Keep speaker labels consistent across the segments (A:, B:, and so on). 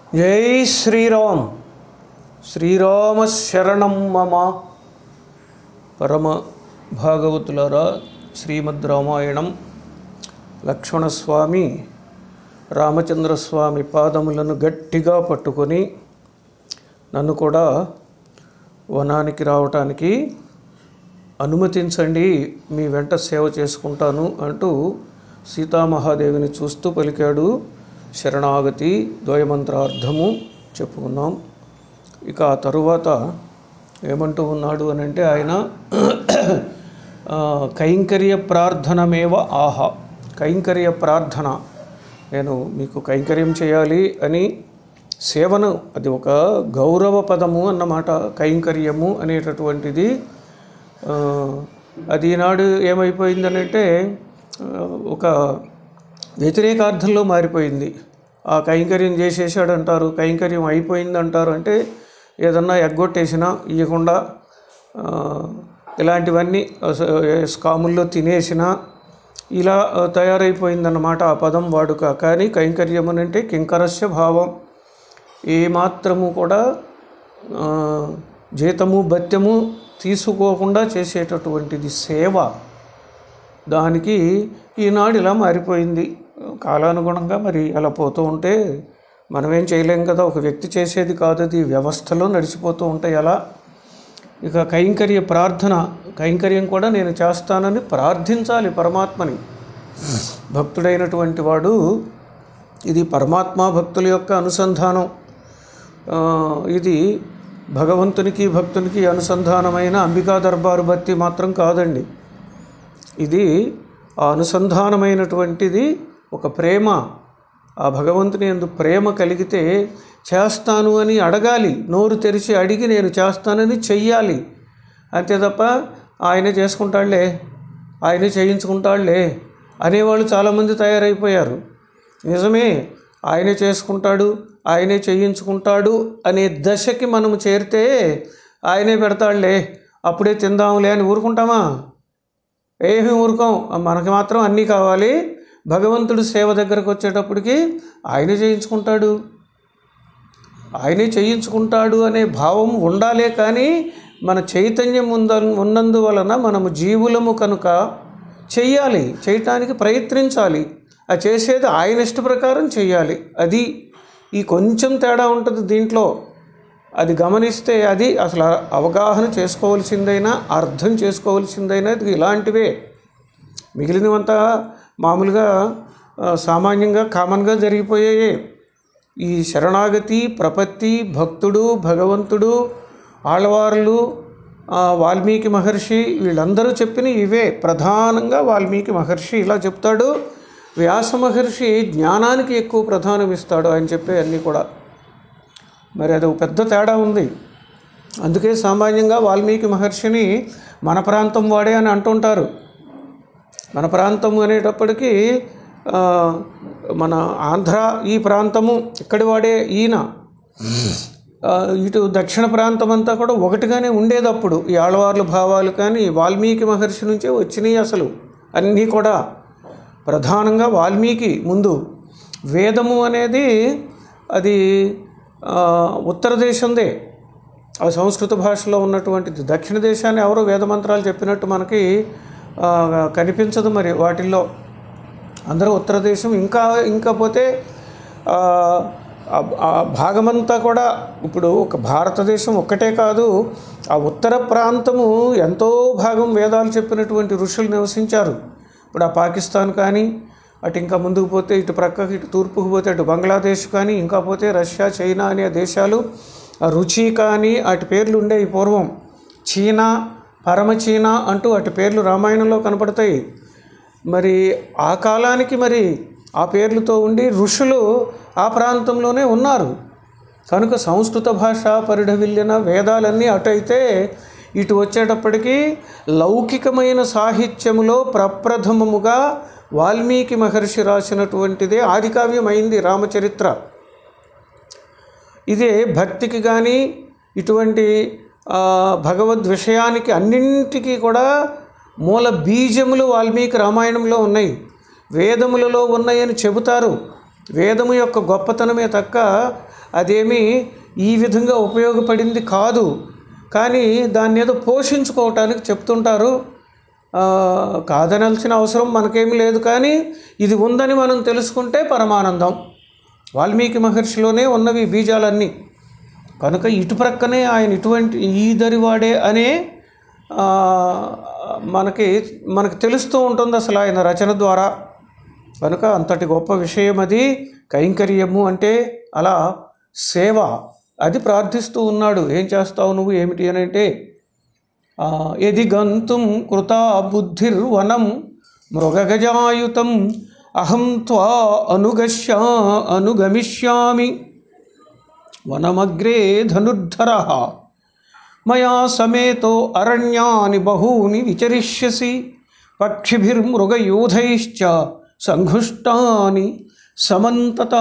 A: జై శ్రీరామ్ శ్రీరామ శరణం మమ పరమ భాగవతులారా శ్రీమద్ రామాయణం లక్ష్మణస్వామి రామచంద్రస్వామి పాదములను గట్టిగా పట్టుకొని నన్ను కూడా వనానికి రావటానికి అనుమతించండి మీ వెంట సేవ చేసుకుంటాను అంటూ సీతామహాదేవిని చూస్తూ పలికాడు శరణాగతి ద్వయమంత్రార్థము చెప్పుకున్నాం ఇక ఆ తరువాత ఏమంటూ ఉన్నాడు అని అంటే ఆయన ఆ, కైంకర్య ప్రార్థనమేవ ఆహా కైంకర్య ప్రార్థన నేను మీకు కైంకర్యం చేయాలి అని సేవను అది ఒక గౌరవ పదము అన్నమాట కైంకర్యము అనేటటువంటిది ఆ, అది ఈనాడు ఏమైపోయిందనంటే ఆ, ఒక వ్యతిరేకార్థంలో మారిపోయింది ఆ కైంకర్యం చేసేసాడు అంటారు కైంకర్యం అయిపోయింది అంటారు అంటే ఏదన్నా ఎగ్గొట్టేసినా ఇవ్వకుండా ఆ, ఇలాంటివన్నీ అస- స్కాముల్లో తినేసినా ఇలా ఆ, తయారైపోయిందన్నమాట ఆ పదం వాడుక కానీ కైంకర్యం అని అంటే కింకరస్య భావం ఏమాత్రము కూడా ఆ, జీతము భత్యము తీసుకోకుండా చేసేటటువంటిది సేవ దానికి ఈనాడు ఇలా మారిపోయింది కాలానుగుణంగా మరి అలా పోతూ ఉంటే మనమేం చేయలేం కదా ఒక వ్యక్తి చేసేది కాదు అది వ్యవస్థలో నడిచిపోతూ ఉంటాయి అలా ఇక కైంకర్య ప్రార్థన కైంకర్యం కూడా నేను చేస్తానని ప్రార్థించాలి పరమాత్మని భక్తుడైనటువంటి వాడు ఇది పరమాత్మ భక్తుల యొక్క అనుసంధానం ఆ, ఇది భగవంతునికి భక్తునికి అనుసంధానమైన అంబికా దర్బారు భక్తి మాత్రం కాదండి ఇది ఆ అనుసంధానమైనటువంటిది ఒక ప్రేమ ఆ భగవంతుని ఎందు ప్రేమ కలిగితే చేస్తాను అని అడగాలి నోరు తెరిచి అడిగి నేను చేస్తానని చెయ్యాలి అంతే తప్ప ఆయనే చేసుకుంటాడులే ఆయనే చేయించుకుంటాడులే అనేవాళ్ళు చాలామంది తయారైపోయారు నిజమే ఆయనే చేసుకుంటాడు ఆయనే చేయించుకుంటాడు అనే దశకి మనము చేరితే ఆయనే పెడతాడులే అప్పుడే తిందాంలే అని ఊరుకుంటామా ఏమీ ఊరుకోం మనకి మాత్రం అన్నీ కావాలి భగవంతుడు సేవ దగ్గరకు వచ్చేటప్పటికి ఆయనే చేయించుకుంటాడు ఆయనే చేయించుకుంటాడు అనే భావం ఉండాలే కానీ మన చైతన్యం ఉంద ఉన్నందువలన మనము జీవులము కనుక చెయ్యాలి చేయటానికి ప్రయత్నించాలి ఆ చేసేది ఆయన ఇష్ట ప్రకారం చెయ్యాలి అది ఈ కొంచెం తేడా ఉంటుంది దీంట్లో అది గమనిస్తే అది అసలు అవగాహన చేసుకోవాల్సిందైనా అర్థం చేసుకోవాల్సిందైనా ఇది ఇలాంటివే మిగిలినవంతా మామూలుగా ఆ, సామాన్యంగా కామన్గా జరిగిపోయాయి ఈ శరణాగతి ప్రపత్తి భక్తుడు భగవంతుడు ఆళ్వార్లు ఆ, వాల్మీకి మహర్షి వీళ్ళందరూ చెప్పిన ఇవే ప్రధానంగా వాల్మీకి మహర్షి ఇలా చెప్తాడు వ్యాస మహర్షి జ్ఞానానికి ఎక్కువ ప్రధానం ఇస్తాడు ఆయన చెప్పే అన్నీ కూడా మరి అది ఒక పెద్ద తేడా ఉంది అందుకే సామాన్యంగా వాల్మీకి మహర్షిని మన ప్రాంతం వాడే అని అంటుంటారు మన ప్రాంతం అనేటప్పటికీ ఆ, మన ఆంధ్ర ఈ ప్రాంతము ఇక్కడి వాడే ఈయన ఆ, ఇటు దక్షిణ ప్రాంతం అంతా కూడా ఒకటిగానే ఉండేది అప్పుడు ఈ ఆళ్వార్ల భావాలు కానీ వాల్మీకి మహర్షి నుంచే వచ్చినాయి అసలు అన్నీ కూడా ప్రధానంగా వాల్మీకి ముందు వేదము అనేది అది ఆ, ఉత్తర దేశందే ఆ సంస్కృత భాషలో ఉన్నటువంటిది దక్షిణ దేశాన్ని ఎవరో వేద మంత్రాలు చెప్పినట్టు మనకి ఆ, కనిపించదు మరి వాటిల్లో అందరూ ఉత్తర దేశం ఇంకా ఇంకా పోతే ఆ, ఆ- ఆ భాగమంతా కూడా ఇప్పుడు ఒక భారతదేశం ఒక్కటే కాదు ఆ ఉత్తర ప్రాంతము ఎంతో భాగం వేదాలు చెప్పినటువంటి ఋషులు నివసించారు ఇప్పుడు ఆ పాకిస్తాన్ కానీ అటు ఇంకా ముందుకు పోతే ఇటు ప్రక్కకి ఇటు తూర్పుకు పోతే అటు బంగ్లాదేశ్ కానీ ఇంకా పోతే రష్యా చైనా అనే దేశాలు ఆ రుచి కానీ అటు పేర్లు ఉండేవి పూర్వం చీనా పరమ చీనా అంటూ అటు పేర్లు రామాయణంలో కనపడతాయి మరి ఆ కాలానికి మరి ఆ పేర్లతో ఉండి ఋషులు ఆ ప్రాంతంలోనే ఉన్నారు కనుక సంస్కృత భాష పరిఢవిల్లిన వేదాలన్నీ అటు అయితే ఇటు వచ్చేటప్పటికి లౌకికమైన సాహిత్యములో ప్రప్రథమముగా వాల్మీకి మహర్షి రాసినటువంటిదే ఆదికావ్యం అయింది రామచరిత్ర ఇదే భక్తికి కానీ ఇటువంటి ఆ, భగవద్ విషయానికి అన్నింటికీ కూడా మూల బీజములు వాల్మీకి రామాయణంలో ఉన్నాయి వేదములలో ఉన్నాయని చెబుతారు వేదము యొక్క గొప్పతనమే తక్క అదేమీ ఈ విధంగా ఉపయోగపడింది కాదు కానీ దాన్ని ఏదో పోషించుకోవటానికి చెప్తుంటారు ఆ, కాదనాల్సిన అవసరం మనకేమీ లేదు కానీ ఇది ఉందని మనం తెలుసుకుంటే పరమానందం వాల్మీకి మహర్షిలోనే ఉన్నవి ఈ బీజాలన్నీ కనుక ఇటు ప్రక్కనే ఆయన ఇటువంటి ఈదరివాడే అనే ఆ, మనకి మనకు తెలుస్తూ ఉంటుంది అసలు ఆయన రచన ద్వారా కనుక అంతటి గొప్ప విషయం అది కైంకర్యము అంటే అలా సేవ అది ప్రార్థిస్తూ ఉన్నాడు ఏం చేస్తావు నువ్వు ఏమిటి అని అంటే ఆ, యది గంతుం కృతా బుద్ధిర్వనం మృగగజాయుతం అహం త్వా అనుగశ్యా అనుగమిష్యామి వనమగ్రే ధనుర్ధర మయా సమేతో అరణ్యాని బహూని విచరిష్యసి పక్షిభిర్మృగయూధైశ్చ సంఘుష్టాని సమంతత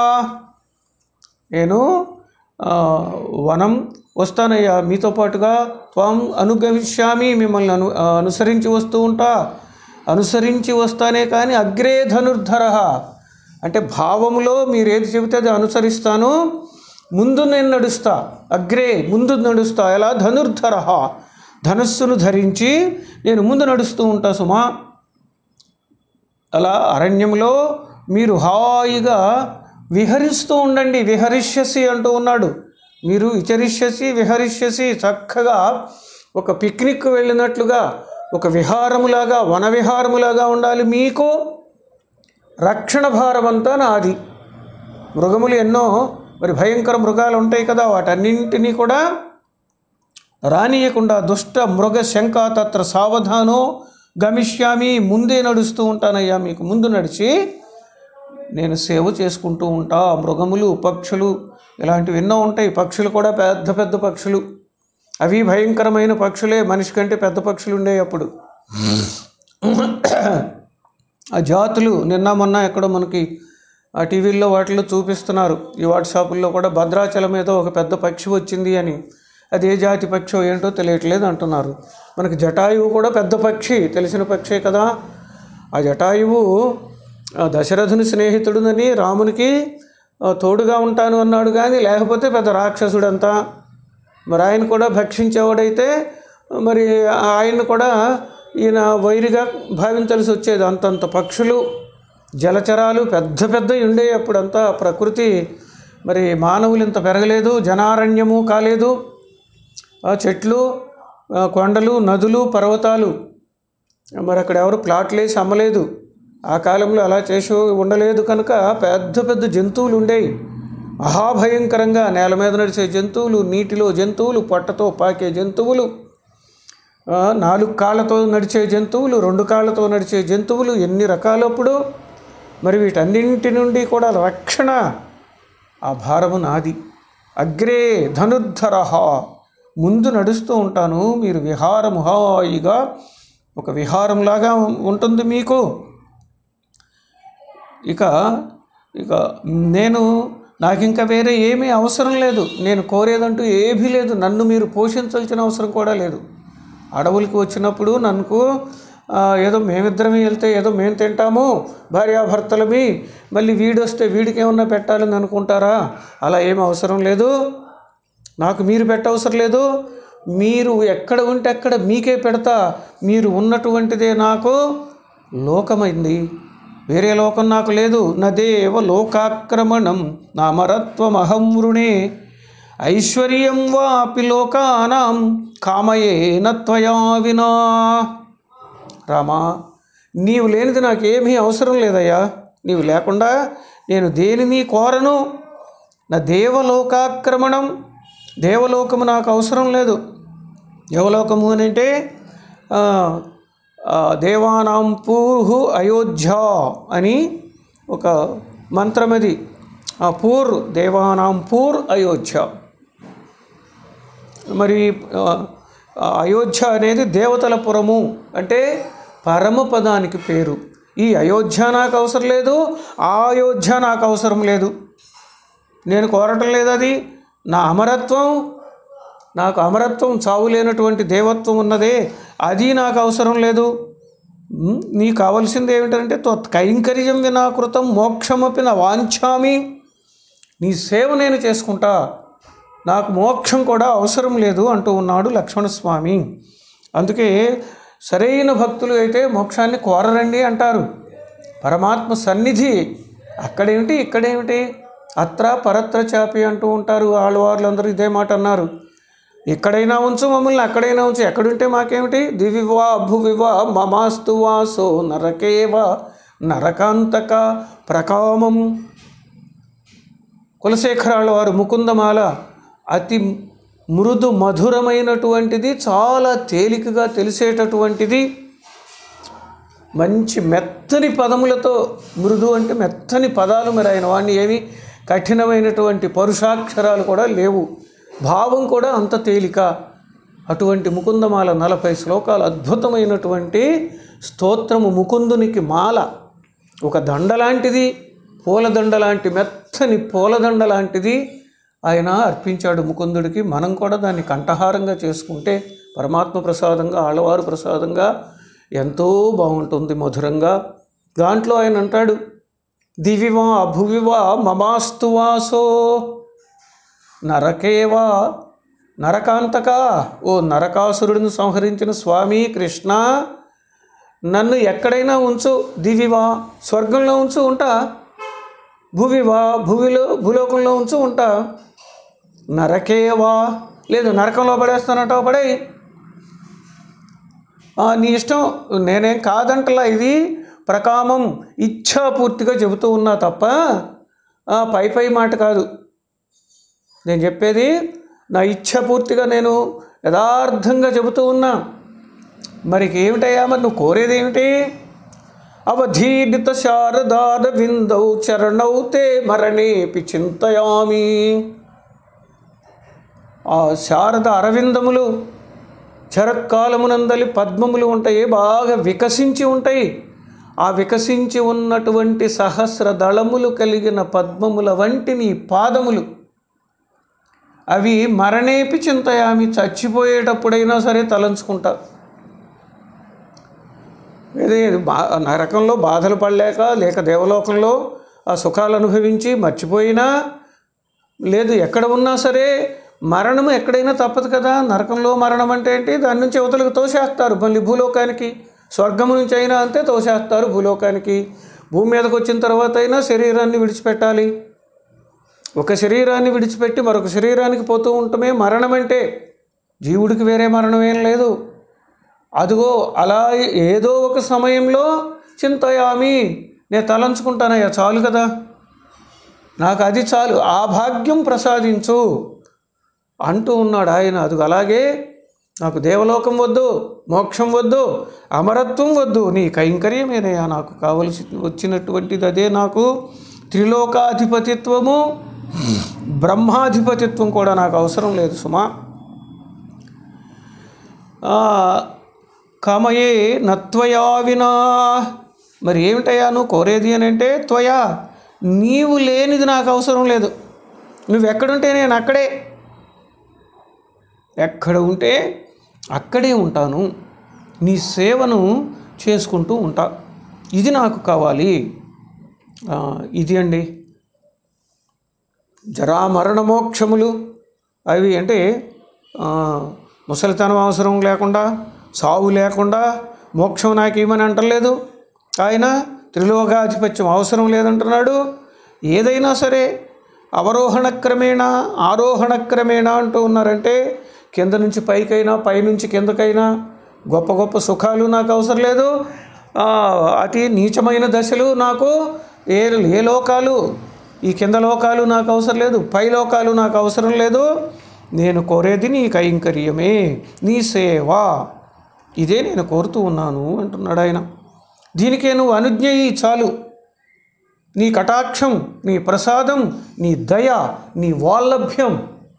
A: నేను ఆ, వనం వస్తానయ్యా మీతో పాటుగా త్వం అనుగమిష్యామి మిమ్మల్ని అను ఆ, అనుసరించి వస్తూ ఉంటా అనుసరించి వస్తానే కానీ అగ్రే ధనుర్ధర అంటే భావములో మీరు ఏది చెబితే అది అనుసరిస్తాను ముందు నేను నడుస్తా అగ్రే ముందు నడుస్తా ఎలా ధనుర్ధర ధనుస్సును ధరించి నేను ముందు నడుస్తూ ఉంటా సుమా అలా అరణ్యంలో మీరు హాయిగా విహరిస్తూ ఉండండి విహరిష్యసి అంటూ ఉన్నాడు మీరు విచరిష్యసి విహరిష్యసి చక్కగా ఒక పిక్నిక్ వెళ్ళినట్లుగా ఒక విహారములాగా వన విహారములాగా ఉండాలి మీకు రక్షణ భారం అంతా నాది మృగములు ఎన్నో మరి భయంకర మృగాలు ఉంటాయి కదా వాటన్నింటినీ కూడా రానియకుండా దుష్ట మృగ శంక తత్ర సావధానో గమిష్యామి ముందే నడుస్తూ ఉంటానయ్యా మీకు ముందు నడిచి నేను సేవ చేసుకుంటూ ఉంటా మృగములు పక్షులు ఇలాంటివి ఎన్నో ఉంటాయి పక్షులు కూడా పెద్ద పెద్ద పక్షులు అవి భయంకరమైన పక్షులే మనిషి కంటే పెద్ద పక్షులు ఉండేవి అప్పుడు ఆ జాతులు నిన్న మొన్న ఎక్కడో మనకి ఆ టీవీల్లో వాటిలో చూపిస్తున్నారు ఈ వాట్సాపుల్లో కూడా భద్రాచలం మీద ఒక పెద్ద పక్షి వచ్చింది అని అది ఏ జాతి పక్షో ఏంటో తెలియట్లేదు అంటున్నారు మనకి జటాయువు కూడా పెద్ద పక్షి తెలిసిన పక్షే కదా ఆ జటాయువు ఆ దశరథుని స్నేహితుడునని రామునికి ఆ, తోడుగా ఉంటాను అన్నాడు కానీ లేకపోతే పెద్ద రాక్షసుడంతా మరి ఆయన కూడా భక్షించేవాడైతే మరి ఆయన్ని కూడా ఈయన వైరిగా భావించాల్సి వచ్చేది అంతంత పక్షులు జలచరాలు పెద్ద పెద్దవి ఉండేవి అప్పుడంతా ప్రకృతి మరి మానవులు ఇంత పెరగలేదు జనారణ్యము కాలేదు ఆ చెట్లు ఆ కొండలు నదులు పర్వతాలు మరి అక్కడ ఎవరు ప్లాట్లు వేసి అమ్మలేదు ఆ కాలంలో అలా చేసి ఉండలేదు కనుక పెద్ద పెద్ద జంతువులు ఉండేవి మహాభయంకరంగా నేల మీద నడిచే జంతువులు నీటిలో జంతువులు పొట్టతో పాకే జంతువులు ఆ, నాలుగు కాళ్ళతో నడిచే జంతువులు రెండు కాళ్ళతో నడిచే జంతువులు ఎన్ని రకాలప్పుడు మరి వీటన్నింటి నుండి కూడా రక్షణ ఆ భారము నాది అగ్రే ధనుర్ధర ముందు నడుస్తూ ఉంటాను మీరు విహారము హాయిగా ఒక విహారంలాగా ఉంటుంది మీకు ఇక ఇక నేను నాకు ఇంకా వేరే ఏమీ అవసరం లేదు నేను కోరేదంటూ ఏమీ లేదు నన్ను మీరు పోషించాల్సిన అవసరం కూడా లేదు అడవులకి వచ్చినప్పుడు నన్ను ఆ, ఏదో మేమిద్దరమే వెళ్తే ఏదో మేము తింటాము భార్యాభర్తలమి మళ్ళీ వీడు వస్తే వీడికి ఏమన్నా పెట్టాలని అనుకుంటారా అలా ఏం అవసరం లేదు నాకు మీరు పెట్టవసరం లేదు మీరు ఎక్కడ ఉంటే అక్కడ మీకే పెడతా మీరు ఉన్నటువంటిదే నాకు లోకమైంది వేరే లోకం నాకు లేదు నదేవ లోకాక్రమణం నామరత్వం అహం వృణే ఐశ్వర్యం వాపి లోకానాం కామయేన త్వయా వినా రామా నీవు లేనిది నాకేమీ అవసరం లేదయ్యా నీవు లేకుండా నేను దేనిని కోరను నా దేవలోకాక్రమణం దేవలోకము నాకు అవసరం లేదు దేవలోకము అని అంటే ఆ, ఆ, దేవానాం పూర్హు అయోధ్య అని ఒక మంత్రం అది ఆ పూర్ దేవానాం పూర్ అయోధ్య మరి ఆ, ఆ అయోధ్య అనేది దేవతల పురము అంటే పరమపదానికి పేరు ఈ అయోధ్య నాకు అవసరం లేదు ఆ అయోధ్య నాకు అవసరం లేదు నేను కోరటం లేదు అది నా అమరత్వం నాకు అమరత్వం చావు లేనటువంటి దేవత్వం ఉన్నదే అది నాకు అవసరం లేదు ఉమ్, నీకు కావలసింది ఏమిటంటే త్వత్ కైంకర్యం వినాకృతం మోక్షమపి నా వాంఛామి నీ సేవ నేను చేసుకుంటా నాకు మోక్షం కూడా అవసరం లేదు అంటూ ఉన్నాడు లక్ష్మణస్వామి అందుకే సరైన భక్తులు అయితే మోక్షాన్ని కోరరండి అంటారు పరమాత్మ సన్నిధి అక్కడేమిటి ఇక్కడేమిటి అత్ర పరత్ర చాపి అంటూ ఉంటారు ఆళ్ళవార్లందరూ ఇదే మాట అన్నారు ఎక్కడైనా ఉంచు మమ్మల్ని అక్కడైనా ఉంచు ఎక్కడుంటే మాకేమిటి దివివా భువివా మమాస్తు వాసో నరకేవ నరకాంతక ప్రకామం కులశేఖరాల వారు ముకుందమాల అతి మృదు మధురమైనటువంటిది చాలా తేలికగా తెలిసేటటువంటిది మంచి మెత్తని పదములతో మృదు అంటే మెత్తని పదాలు మరి ఆయన వాడిని ఏమి కఠినమైనటువంటి పరుషాక్షరాలు కూడా లేవు భావం కూడా అంత తేలిక అటువంటి ముకుందమాల నలభై శ్లోకాలు అద్భుతమైనటువంటి స్తోత్రము ముకుందునికి మాల ఒక దండ లాంటిది పూలదండ లాంటి మెత్తని పూలదండ లాంటిది ఆయన అర్పించాడు ముకుందుడికి మనం కూడా దాన్ని కంఠహారంగా చేసుకుంటే పరమాత్మ ప్రసాదంగా ఆళ్ళవారు ప్రసాదంగా ఎంతో బాగుంటుంది మధురంగా దాంట్లో ఆయన అంటాడు దివివా భువివా మమాస్తు వాసో నరకేవా నరకాంతక ఓ నరకాసురుడిని సంహరించిన స్వామి కృష్ణ నన్ను ఎక్కడైనా ఉంచు దివివా స్వర్గంలో ఉంచు ఉంటా భువివా భువిలో భూలోకంలో ఉంచు ఉంటా నరకేవా లేదు నరకంలో పడేస్తానంటావు పడేయి ఆ, నీ ఇష్టం నేనేం కాదంటలా ఇది ప్రకామం ఇచ్ఛాపూర్తిగా చెబుతూ ఉన్నా తప్ప ఆ, పై పై మాట కాదు నేను చెప్పేది నా ఇచ్ఛాపూర్తిగా నేను యథార్థంగా చెబుతూ ఉన్నా మరి ఏమిటయ్యా మరి నువ్వు కోరేది ఏమిటి అవధీడిత శారదాద విందౌ చరణౌ తే మరణేపి చింతయామి ఆ శారద అరవిందములు చరత్కాలమునందలి పద్మములు ఉంటాయి బాగా వికసించి ఉంటాయి ఆ వికసించి ఉన్నటువంటి సహస్ర దళములు కలిగిన పద్మముల వంటి నీ పాదములు అవి మరణేపి చింతయామి చచ్చిపోయేటప్పుడైనా సరే తలంచుకుంటా ఇది బా నరకంలో బాధలు పడలేక లేక దేవలోకంలో ఆ సుఖాలు అనుభవించి మర్చిపోయినా లేదు ఎక్కడ ఉన్నా సరే మరణం ఎక్కడైనా తప్పదు కదా నరకంలో మరణం అంటే ఏంటి దాని నుంచి అవతలకు తోసేస్తారు మళ్ళీ భూలోకానికి స్వర్గం నుంచి అయినా అంతే తోసేస్తారు భూలోకానికి భూమి మీదకి వచ్చిన తర్వాత అయినా శరీరాన్ని విడిచిపెట్టాలి ఒక శరీరాన్ని విడిచిపెట్టి మరొక శరీరానికి పోతూ ఉండటమే మరణం అంటే జీవుడికి వేరే మరణం ఏం లేదు అదిగో అలా ఏదో ఒక సమయంలో చింతయామి నేను తలంచుకుంటానయ్యా చాలు కదా నాకు అది చాలు ఆ భాగ్యం ప్రసాదించు అంటూ ఉన్నాడు ఆయన అది అలాగే నాకు దేవలోకం వద్దు మోక్షం వద్దు అమరత్వం వద్దు నీ కైంకర్యమేనయ్యా నాకు కావలసి వచ్చినటువంటిది అదే నాకు త్రిలోకాధిపతిత్వము బ్రహ్మాధిపతిత్వం కూడా నాకు అవసరం లేదు సుమా ఆ, కామయే నత్వయా వినా మరి ఏమిటయ్యా నువ్వు కోరేది అని అంటే త్వయా నీవు లేనిది నాకు అవసరం లేదు నువ్వు ఎక్కడుంటే నేను అక్కడే ఎక్కడ ఉంటే అక్కడే ఉంటాను నీ సేవను చేసుకుంటూ ఉంటా ఇది నాకు కావాలి ఆ, ఇది అండి జరామరణ మోక్షములు అవి అంటే ఆ, ముసలితనం అవసరం లేకుండా సావు లేకుండా మోక్షం నాకు ఇవ్వని అంటలేదు ఆయన త్రిలోకాధిపత్యం అవసరం లేదంటున్నాడు ఏదైనా సరే అవరోహణ క్రమేణ ఆరోహణ క్రమేణ అంటూ ఉన్నారంటే కింద నుంచి పైకైనా పైనుంచి కిందకైనా గొప్ప గొప్ప సుఖాలు నాకు అవసరం లేదు ఆ, అతి నీచమైన దశలు నాకు ఏ ఏ లోకాలు ఈ కింద లోకాలు నాకు అవసరం లేదు పై లోకాలు నాకు అవసరం లేదు నేను కోరేది నీ కైంకర్యమే నీ సేవ ఇదే నేను కోరుతూ ఉన్నాను అంటున్నాడు ఆయన దీనికే నువ్వు అనుజ్ఞ ఇయ్యి చాలు నీ కటాక్షం నీ ప్రసాదం నీ దయ నీ వాల్లభ్యం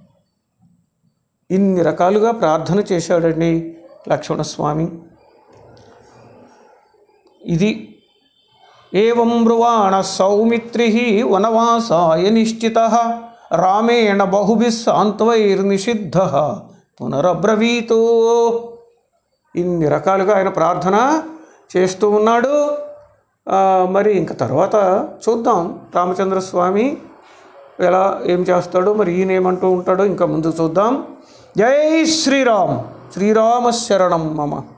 A: ఇన్ని రకాలుగా ప్రార్థన చేశాడండి లక్ష్మణస్వామి ఇది ఏం బ్రువాణ సౌమిత్రి వనవాసాయ నిశ్చిత రామేణ బహుభి సాంత్వైర్నిషిద్ధ పునరబ్రవీతో ఇన్ని రకాలుగా ఆయన ప్రార్థన చేస్తూ ఉన్నాడు ఆ, మరి ఇంక తర్వాత చూద్దాం రామచంద్ర స్వామి ఎలా ఏం చేస్తాడో మరి ఈయన ఏమంటూ ఉంటాడో ఇంకా ముందు చూద్దాం జై శ్రీరామ్ శ్రీరామ శరణం మమ